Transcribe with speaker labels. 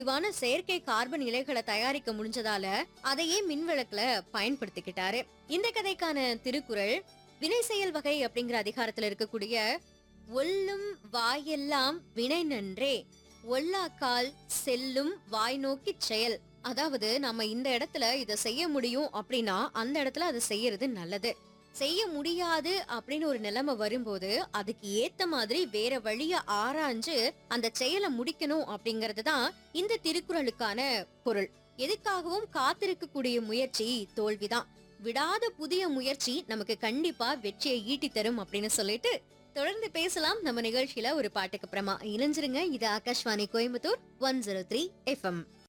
Speaker 1: இதுவான செயற்கை கார்பன் இலைகளை தயாரிக்க முடிஞ்சதால அதையே மின்விளக்குல பயன்படுத்திக்கிட்டாரு இந்த கதைக்கான திருக்குறள் வினை செயல் வகை அப்படிங்கிற அதிகாரத்துல இருக்கக்கூடிய ஒல்லும் வாயெல்லாம் வினை நன்றே ஒல்லாக்கால் செல்லும் வாய் நோக்கி செயல் அதாவது நம்ம இந்த இடத்துல இத செய்ய முடியும் அப்படின்னா அந்த இடத்துல அதை செய்யறது நல்லது செய்ய முடியாது அப்படின்னு ஒரு நிலைமை வரும்போது அதுக்கு ஏத்த மாதிரி வேற வழிய ஆராய்ஞ்சு அந்த செயலை முடிக்கணும் அப்படிங்கறது தான் இந்த திருக்குறளுக்கான பொருள் எதுக்காகவும் காத்திருக்கக்கூடிய முயற்சி தோல்விதான் விடாத புதிய முயற்சி நமக்கு கண்டிப்பா வெற்றியை ஈட்டி தரும் அப்படின்னு சொல்லிட்டு தொடர்ந்து பேசலாம் நம்ம நிகழ்ச்சியில ஒரு பாட்டுக்கு அப்புறமா இணைஞ்சிருங்க இது Akashvani Coimbatore one zero three FM